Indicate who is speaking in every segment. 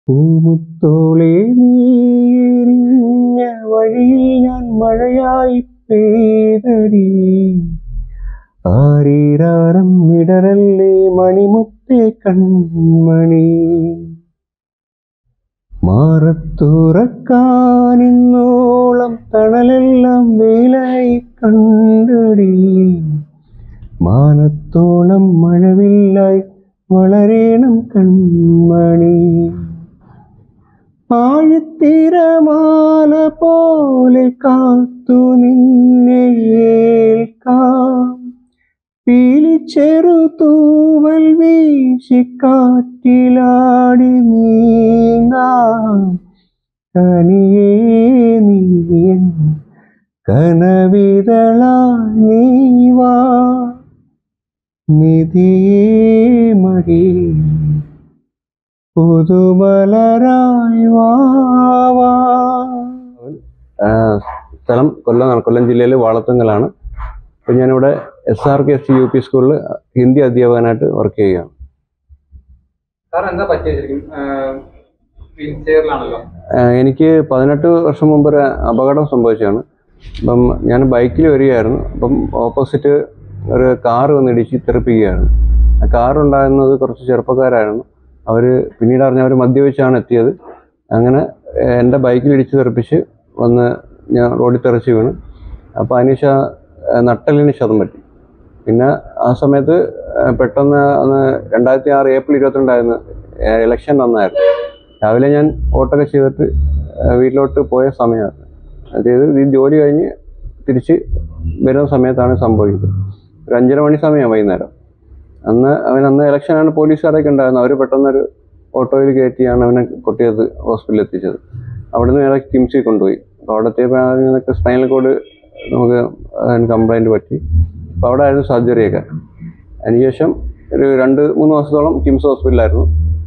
Speaker 1: പൂമുത്തോളെ നീ എരിഞ്ഞ വഴിയിൽ ഞാൻ മഴയായി പെയ്തടി ആരീരാരം ഇടരല്ലേ മണിമുത്തേ കൺമണി മാറത്തുറക്കാനിന്നോളം തണലെല്ലാം വേലായി കണ്ടടി മാനത്തോളം മഴവില്ലായി വളരേണം കൺമണി ആഴിത്തിരമാല പോലെ കാത്തു നിന്നെ ഏൽക്കാം പീലിച്ചെറു തൂവൽ വീശിക്കാറ്റിലാടി നീങ്ങാം കനിയേ നീയൻ കനവിതളാ നീവാ നിധിയേ മടി പുതുമലരായി വാവാ സ്ഥലം കൊല്ലമാണ് കൊല്ലം ജില്ലയിലെ വാളത്തുങ്കലാണ് അപ്പോൾ ഞാനിവിടെ S R K S U P സ്കൂളിൽ ഹിന്ദി അധ്യാപകനായിട്ട് വർക്ക് ചെയ്യുകയാണ്
Speaker 2: സാർ എന്താ പറ്റിയത് ശരിക്കും വീൽ ചെയറിലാണല്ലോ
Speaker 1: ആഹ് എനിക്ക് പതിനെട്ട് വർഷം മുമ്പ് ഒരു അപകടം സംഭവിച്ചതാണ് അപ്പം ഞാൻ ബൈക്കിൽ വരികയായിരുന്നു അപ്പം ഓപ്പോസിറ്റ് ഒരു കാർ വന്ന് ഇടിച്ച് തെറിപ്പിക്കുകയായിരുന്നു ആ കാർ ഉണ്ടായിരുന്നത് കുറച്ച് ചെറുപ്പക്കാരായിരുന്നു അവർ പിന്നീട് അറിഞ്ഞ അവർ മദ്യപിച്ചാണ് എത്തിയത് അങ്ങനെ ഏഹ്, എൻ്റെ ബൈക്കിൽ ഇടിച്ച് തെറിപ്പിച്ച് വന്ന് ഞാൻ റോഡിൽ തെറിച്ച് വീണ് അപ്പോൾ അതിനുശേഷം നട്ടലിന് ക്ഷതം പറ്റി പിന്നെ ആ സമയത്ത് ഏഹ്, പെട്ടെന്ന് അന്ന് രണ്ടായിരത്തി ആറ് ഏപ്രിൽ ഇരുപത്തിരണ്ടായിരുന്നു ഇലക്ഷൻ വന്നായിരുന്നു രാവിലെ ഞാൻ ഓട്ടൊക്കെ ചെയ്തിട്ട് ഏഹ് വീട്ടിലോട്ട് പോയ സമയമായിരുന്നു അതായത് ഈ ജോലി കഴിഞ്ഞ് തിരിച്ച് വരുന്ന സമയത്താണ് സംഭവിച്ചത് ഒരു അഞ്ചര മണി സമയമാണ് വൈകുന്നേരം അന്ന് അവൻ അന്ന് ഇലക്ഷനാണ് പോലീസുകാരൊക്കെ ഉണ്ടായിരുന്നത് അവർ പെട്ടെന്നൊരു ഓട്ടോയിൽ കയറ്റിയാണ് അവനെ കൊട്ടിയത് ഹോസ്പിറ്റലിൽ എത്തിച്ചത് അവിടുന്ന് നേരെ കിംസിൽ കൊണ്ടുപോയി അപ്പോൾ അവിടെ എത്തിയപ്പോൾ സ്പൈനൽ കോഡ് നമുക്ക് അതിന് കംപ്ലൈൻറ്റ് പറ്റി അപ്പോൾ അവിടെ ആയിരുന്നു സർജറിയൊക്കെ അതിനുശേഷം ഒരു രണ്ട് മൂന്ന് മാസത്തോളം കിംസ് ഹോസ്പിറ്റലായിരുന്നു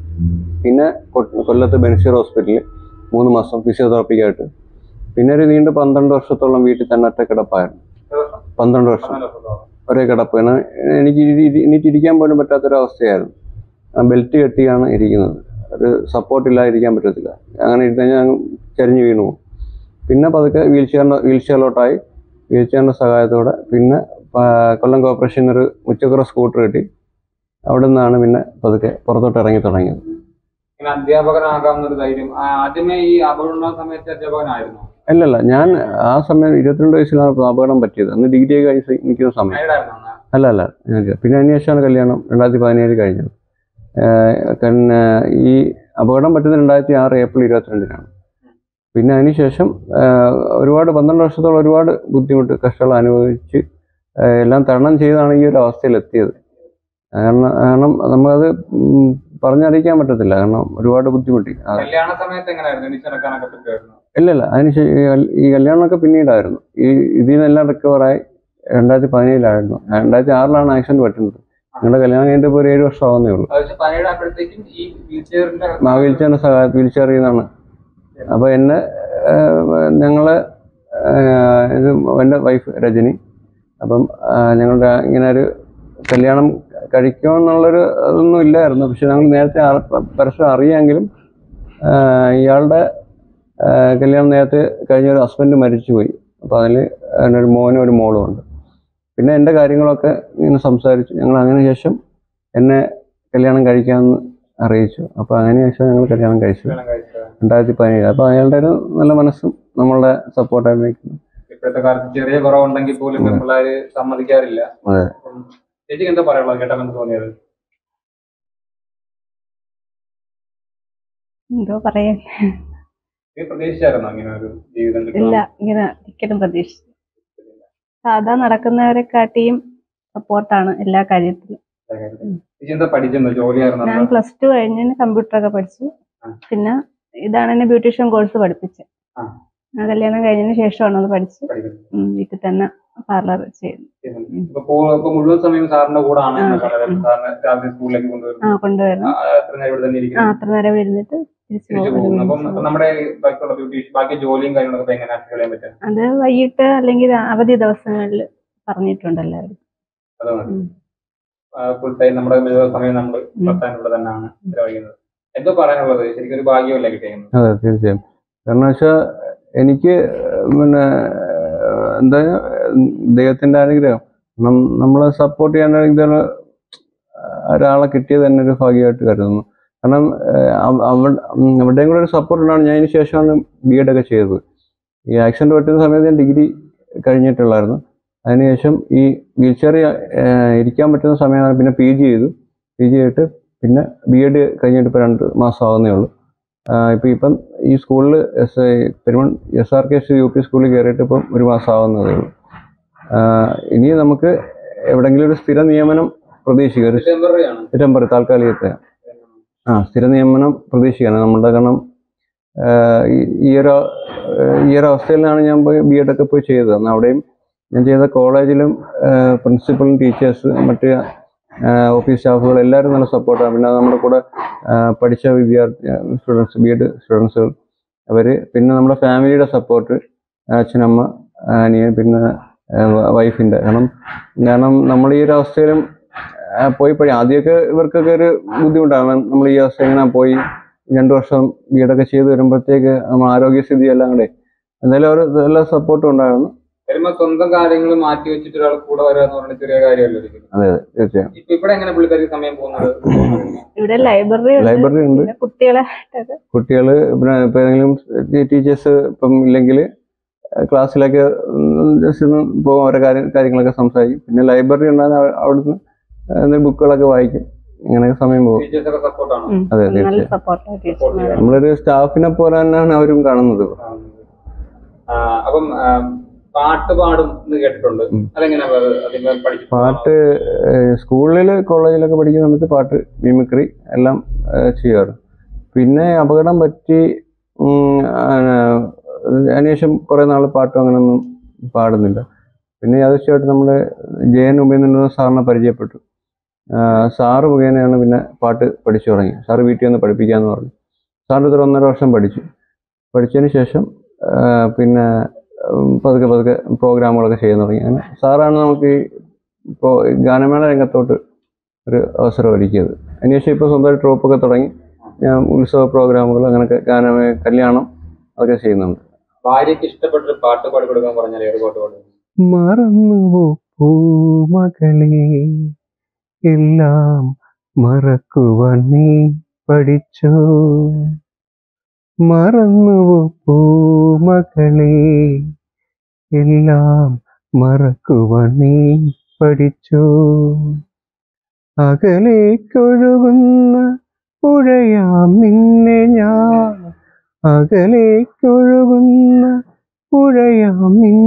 Speaker 1: പിന്നെ കൊ- കൊല്ലത്ത് ബെൻസീർ ഹോസ്പിറ്റലിൽ മൂന്ന് മാസം ഫിസിയോതെറാപ്പിക്കായിട്ട് പിന്നെ ഒരു നീണ്ട പന്ത്രണ്ട് വർഷത്തോളം വീട്ടിൽ തന്നെ ഒറ്റ കിടപ്പായിരുന്നു പന്ത്രണ്ട് വർഷം ഒരേ കിടപ്പ് കാരണം എനിക്ക് ഇരി- ഇരി- എണീറ്റ് ഇരിക്കാൻ പോലും പറ്റാത്തൊരവസ്ഥയായിരുന്നു ആ ബെൽറ്റ് കെട്ടിയാണ് ഇരിക്കുന്നത് ഒരു സപ്പോർട്ട് ഇല്ലാതെ ഇരിക്കാൻ പറ്റത്തില്ല അങ്ങനെ ഇരുന്ന് കഴിഞ്ഞാൽ അങ്ങ് ചരിഞ്ഞ് വീണു പോകും പിന്നെ പതുക്കെ വീൽ ചെയറിൻ്റെ വീൽ ചെയറിലോട്ടായി വീൽ ചെയറിൻ്റെ സഹായത്തോടെ പിന്നെ പ- കൊല്ലം കോർപ്പറേഷൻ ഒരു ഉച്ചക്കുറ സ്കൂട്ടർ കിട്ടി അവിടെ നിന്നാണ് പിന്നെ പതുക്കെ പുറത്തോട്ട് ഇറങ്ങി തുടങ്ങിയത്
Speaker 2: ഇങ്ങനെ അധ്യാപകനാകാവുന്നൊരു ധൈര്യം ആ, ആദ്യമേ ഈ അപകടം ഉണ്ടാകുന്ന സമയത്ത് അധ്യാപകനായിരുന്നു
Speaker 1: അല്ലല്ല ഞാൻ ആ സമയം ഇരുപത്തിരണ്ട് വയസ്സിലാണ് അപകടം പറ്റിയത് അന്ന് ഡിഗ്രി ഒക്കെ കഴിച്ച് നിൽക്കുന്ന സമയം
Speaker 2: മാരീഡായിരുന്നു അന്ന്
Speaker 1: അല്ല അല്ല ഞാനില്ല. പിന്നെ അതിനുശേഷമാണ് കല്യാണം രണ്ടായിരത്തി പതിനേഴ് കഴിഞ്ഞത് ഏഹ് പിന്നെ ഈ അപകടം പറ്റുന്നത് രണ്ടായിരത്തി ആറ് ഏപ്രിൽ ഇരുപത്തിരണ്ടിനാണ് പിന്നെ അതിനുശേഷം ഏഹ് ഒരുപാട് പന്ത്രണ്ട് വർഷത്തോളം ഒരുപാട് ബുദ്ധിമുട്ട് കഷ്ടങ്ങൾ അനുഭവിച്ച് ഏഹ് എല്ലാം തരണം ചെയ്താണ് ഈ ഒരു അവസ്ഥയിൽ എത്തിയത് കാരണം കാരണം നമുക്കത് ഉം പറഞ്ഞറിയിക്കാൻ പറ്റത്തില്ല കാരണം ഒരുപാട് ബുദ്ധിമുട്ടി ആ,
Speaker 2: കല്യാണ സമയത്ത് എങ്ങനെയായിരുന്നു എണീച്ച് നടക്കാനൊക്കെ പറ്റുമായിരുന്നു
Speaker 1: ഇല്ലല്ല അതിന് ശേ- ഈ കൽ- ഈ കല്യാണമൊക്കെ പിന്നീടായിരുന്നു ഈ ഇതിൽ നിന്നെല്ലാം റിക്കവറായി രണ്ടായിരത്തി പതിനേഴിലായിരുന്നു രണ്ടായിരത്തി ആറിലാണ് ആക്സിഡന്റ് പറ്റുന്നത് ഞങ്ങളുടെ കല്യാണം കഴിഞ്ഞിട്ട് ഇപ്പോൾ ഒരു ഏഴ് വർഷം ആവുന്നേ ഉള്ളൂ
Speaker 2: അത് പക്ഷെ പതിനേഴ് ആയപ്പോഴത്തേക്കും ഈ വീൽ ചെയറിന്റെ
Speaker 1: ആ വീൽ ചെയറിന്റെ സഹായ വീൽ ചെയർ ചെയ്യുന്നതാണ് അപ്പോൾ എന്നെ ഏഹ്, ഞങ്ങളെ ഏഹ്, ഇത് എൻ്റെ വൈഫ് രജനി അപ്പം ആ, ഞങ്ങളുടെ ഇങ്ങനെ ഒരു കല്യാണം കഴിക്കുമെന്നുള്ളൊരു അതൊന്നും ഇല്ലായിരുന്നു പക്ഷെ ഞങ്ങൾ നേരത്തെ ആ- പരസ്പരം അറിയാമെങ്കിലും ആഹ്, ഇയാളുടെ ആഹ്, കല്യാണം നേരത്തെ കഴിഞ്ഞ ഒരു ഹസ്ബൻഡ് മരിച്ചുപോയി അപ്പോൾ അതിൽ ഒരു മോനും ഒരു മോളും ഉണ്ട് പിന്നെ എൻ്റെ കാര്യങ്ങളൊക്കെ ഇങ്ങനെ സംസാരിച്ചു ഞങ്ങൾ അതിന് ശേഷം എന്നെ കല്യാണം കഴിക്കാമെന്ന് അറിയിച്ചു അപ്പോൾ അതിന് ശേഷം ഞങ്ങൾ കല്യാണം കഴിച്ചു
Speaker 2: കല്യാണം കഴിച്ചത്
Speaker 1: രണ്ടായിരത്തി പതിനേഴ് അപ്പോൾ അയാളുടെ ഒരു നല്ല മനസ്സും നമ്മളുടെ സപ്പോർട്ടായിട്ട് നിൽക്കുന്നു
Speaker 2: ഇപ്പോഴത്തെ കാലത്ത് ചെറിയ കുറവുണ്ടെങ്കിൽ പോലും പിള്ളേര് സമ്മതിക്കാറില്ല
Speaker 1: അതെ.
Speaker 2: അപ്പം ചേച്ചിക്ക് എന്താ പറയാനുള്ളത് കേട്ടപ്പോൾ എന്ത് തോന്നിയത്
Speaker 3: എന്തോ പറയാൻ
Speaker 2: നീ പ്രതീക്ഷിച്ചായിരുന്നോ ഇങ്ങനെ ഒരു ജീവിതം കിട്ടും
Speaker 3: ഇല്ല ഇങ്ങനെ ഒരിക്കലും പ്രതീക്ഷിച്ചു സാധാ നടക്കുന്നവരെക്കാട്ടിയും സപ്പോർട്ടാണ് എല്ലാ കാര്യത്തിലും
Speaker 2: ചേച്ചി എന്താ പഠിച്ചെന്ന് ജോലിയായിരുന്നു
Speaker 3: ഞാൻ പ്ലസ് ടു കഴിഞ്ഞ് കമ്പ്യൂട്ടറൊക്കെ പഠിച്ചു
Speaker 2: ആ.
Speaker 3: പിന്നെ ഇതാണ് എന്നെ ബ്യൂട്ടീഷ്യൻ കോഴ്സ് പഠിപ്പിച്ചത്
Speaker 2: ആ.
Speaker 3: ഞാൻ കല്യാണം കഴിഞ്ഞതിന് ശേഷമാണ് അത് പഠിച്ചത്
Speaker 2: പഠിക്കുന്നത്
Speaker 3: ഉം, വീട്ടിൽ തന്നെ പാർലർ ചെയ്യുന്നു
Speaker 2: ഇപ്പൊ പോ- ഇപ്പൊ മുഴുവൻ സമയം സാറിന്റെ കൂടെ ആണ്
Speaker 3: ആ,
Speaker 2: പറയുന്നത്
Speaker 3: ഉം.
Speaker 2: സാറിന് രാവിലെ സ്കൂളിലേക്ക് കൊണ്ടുവരുന്നു
Speaker 3: ആ കൊണ്ടുവരുന്നു
Speaker 2: ആ, എത്ര നേരം ഇവിടെ തന്നെ
Speaker 3: ആ
Speaker 2: ഇരിക്കുന്നു
Speaker 3: അത്ര നേരം ഇവിടെ ഇരുന്നിട്ട് തിരിച്ചു
Speaker 2: തിരിച്ചു പോകുന്നു അപ്പം അപ്പൊ നമ്മുടെ ബാക്കിയുള്ള ബ്യൂട്ടി ബാക്കി ജോലിയും കാര്യങ്ങളൊക്കെ ഇപ്പൊ എങ്ങനെ ചെയ്യാൻ പറ്റും
Speaker 3: അത് വൈകിട്ട് അല്ലെങ്കിൽ അവധി ദിവസങ്ങളിൽ പറഞ്ഞിട്ടുണ്ട് എല്ലാവരും
Speaker 2: അതാണ്
Speaker 3: ഉം.
Speaker 2: ഫുൾ ടൈം നമ്മുടെ മുഴുവൻ സമയം നമ്മൾ
Speaker 3: ഉം.
Speaker 2: ഭർത്താവിന് ഇവിടെ തന്നെയാണ് ചെലവഴിക്കുന്നത് എന്തോ പറയാനുള്ളത് ശരിക്കും ഒരു ഭാഗ്യമല്ല കിട്ടിയത്
Speaker 1: അതെ തീർച്ചയായും കാരണം വെച്ചാൽ എനിക്ക് പിന്നെ എന്താ ദൈവത്തിന്റെ അനുഗ്രഹം നം- നമ്മളെ സപ്പോർട്ട് ചെയ്യാൻ ഇതുള്ള ഒരാളെ കിട്ടിയത് തന്നെ ഒരു ഭാഗ്യമായിട്ട് കരുതുന്നു കാരണം അവിടെ അവിടെയും കൂടെ ഒരു സപ്പോർട്ട് ഉണ്ടാണ് ഞാൻ അതിന് ശേഷമാണ് ബി എഡ് ഒക്കെ ചെയ്തത് ഈ ആക്സിഡന്റ് പറ്റുന്ന സമയത്ത് ഞാൻ ഡിഗ്രി കഴിഞ്ഞിട്ടുള്ളായിരുന്നു അതിനുശേഷം ഈ വീൽ ചെയർ ഇരിക്കാൻ പറ്റുന്ന സമയമാണ് പിന്നെ പി ജി ചെയ്തു പി ജി ചെയ്തിട്ട് പിന്നെ ബി എഡ് കഴിഞ്ഞിട്ട് ഇപ്പോൾ രണ്ട് മാസം ആവുന്നേ ഉള്ളൂ ഇപ്പം ഇപ്പം ഈ സ്കൂളിൽ S I Perumon S R K S U P സ്കൂളിൽ കയറിയിട്ട് ഇപ്പം ഒരു മാസം ആവുന്നതേ ഉള്ളൂ ആ, ഇനി നമുക്ക് എവിടെങ്കിലും ഒരു സ്ഥിര നിയമനം പ്രതീക്ഷിക്കുക ഒരു
Speaker 2: ടെമ്പററി ആണ്
Speaker 1: ടെമ്പററി താൽക്കാലികത്തെ ആ സ്ഥിര നിയമനം പ്രതീക്ഷിക്കുകയാണ് നമ്മുടെ കാരണം ആ, ഈ- ഈ ഒരു ഈ ഒരു അവസ്ഥയിലാണ് ഞാൻ പോയി ബി എഡ് ഒക്കെ പോയി ചെയ്തത് അന്ന് അവിടെയും ഞാൻ ചെയ്ത കോളേജിലും പ്രിൻസിപ്പലും ടീച്ചേഴ്സ് മറ്റ് ഓഫീസ് സ്റ്റാഫുകൾ എല്ലാവരും നല്ല സപ്പോർട്ടാണ് പിന്നെ നമ്മുടെ കൂടെ ആ, പഠിച്ച വിദ്യാർത്ഥി സ്റ്റുഡൻസ് ബി എഡ് സ്റ്റുഡൻസുകൾ അവർ പിന്നെ നമ്മുടെ ഫാമിലിയുടെ സപ്പോർട്ട് അച്ഛനമ്മ അനിയൻ പിന്നെ വൈഫിൻ്റെ കാരണം കാരണം നമ്മൾ ഈ ഒരു അവസ്ഥയിലും ആ, പോയി പഠി ആദ്യമൊക്കെ ഇവർക്കൊക്കെ ഒരു ബുദ്ധിമുട്ടാണ് നമ്മൾ ഈ അവസ്ഥ ഇങ്ങനെ പോയി രണ്ടു വർഷം ബിഎഡൊക്കെ ചെയ്ത് വരുമ്പോഴത്തേക്ക് നമ്മൾ ആരോഗ്യസ്ഥിതി എല്ലാം കൂടെ എന്തായാലും അവർ എല്ലാ സപ്പോർട്ടും ഉണ്ടായിരുന്നു
Speaker 2: വരുമ്പോ സ്വന്തം കാര്യങ്ങൾ മാറ്റി വെച്ചിട്ട് ഒരാൾ കൂടെ വരാന്ന് പറഞ്ഞ ചെറിയ കാര്യമല്ല ഒരിക്കലും
Speaker 1: അതെ അതെ തീർച്ചയായും
Speaker 2: ഇപ്പൊ ഇവിടെ എങ്ങനെ പുള്ളിക്കാരി സമയം പോകുന്നത്
Speaker 3: ഇവിടെ ലൈബ്രറി ഉണ്ട്
Speaker 1: ലൈബ്രറി ഉണ്ട്
Speaker 3: പിന്നെ കുട്ടികളെ
Speaker 1: കുട്ടികൾ പിന്നെ ഇപ്പം ഏതെങ്കിലും ടീച്ചേഴ്സ് ഇപ്പം ഇല്ലെങ്കിൽ ക്ലാസ്സിലൊക്കെ ജസ്റ്റ് ഒന്ന് പോകും ഓരോ കാര്യം കാര്യങ്ങളൊക്കെ സംസാരിക്കും പിന്നെ ലൈബ്രറി ഉണ്ടാകുന്ന അവിടുന്ന് എന്തെങ്കിലും ബുക്കുകളൊക്കെ വായിക്കും അങ്ങനെയൊക്കെ സമയം പോകും
Speaker 2: ടീച്ചേഴ്സ് ഒക്കെ സപ്പോർട്ടാണ്
Speaker 3: ഉം.
Speaker 1: അതെ,
Speaker 3: നല്ല
Speaker 1: തീർച്ചയായും.
Speaker 3: സപ്പോർട്ടായിട്ട്
Speaker 1: നമ്മളൊരു സ്റ്റാഫിനെ പോലെ തന്നെയാണ് അവരും കാണുന്നത്
Speaker 2: അപ്പം ആ, പാട്ട് പാടും എന്ന് കേട്ടിട്ടുണ്ട്
Speaker 1: ഉം.
Speaker 2: അതെങ്ങനെ അതിന് പഠിച്ചു
Speaker 1: പാട്ട് സ്കൂളിൽ കോളേജിലൊക്കെ പഠിക്കുന്ന സമയത്ത് പാട്ട് മിമിക്രി എല്ലാം ഏഹ് ചെയ്യാറ് പിന്നെ അപകടം പറ്റി ഉം, ആ, അതിനുശേഷം കുറേ നാൾ പാട്ടും അങ്ങനെയൊന്നും പാടുന്നില്ല പിന്നെ യാദൃശ്യമായിട്ട് നമ്മൾ ജയൻ ഉപേന്ദ്രൻ സാറിനെ പരിചയപ്പെട്ടു ആ, സാറ് മുഖേനയാണ് പിന്നെ പാട്ട് പഠിച്ചു തുടങ്ങി സാറ് വീട്ടിൽ നിന്ന് പഠിപ്പിക്കാമെന്ന് പറഞ്ഞു സാറിൻ്റെ ഒരു ഒന്നര വർഷം പഠിച്ചു പഠിച്ചതിന് ശേഷം ആ, പിന്നെ ഉം, പതുക്കെ പതുക്കെ പ്രോഗ്രാമുകളൊക്കെ ചെയ്യാൻ തുടങ്ങി അങ്ങനെ സാറാണ് നമുക്ക് ഈ ഇപ്പോൾ ഗാനമേള രംഗത്തോട്ട് ഒരു അവസരം ഒരുക്കിയത് അതിനുശേഷം ഇപ്പോൾ സ്വന്തമായിട്ട് ട്രോപ്പൊക്കെ തുടങ്ങി ഞാൻ ഉത്സവ പ്രോഗ്രാമുകൾ അങ്ങനെയൊക്കെ ഗാനമേ കല്യാണം അതൊക്കെ ചെയ്യുന്നുണ്ട്
Speaker 2: ഭാര്യയ്ക്ക് ഇഷ്ടപ്പെട്ടൊരു പാട്ട് പാടി കൊടുക്കാൻ പറഞ്ഞാൽ ഏത് പാട്ട് പാടും
Speaker 1: മറന്നുവോ പൂമകളെ എല്ലാം മറക്കുവാൻ നീ പഠിച്ചോ മറന്നുവോ പൂമകളെ എല്ലാം മറക്കുവാൻ നീ പഠിച്ചോ അകലേക്കൊഴുകുന്ന പുഴയാം നിന്നെ ഞാൻ അകലേക്കൊഴുകുന്ന പുഴയാം നിന്നെ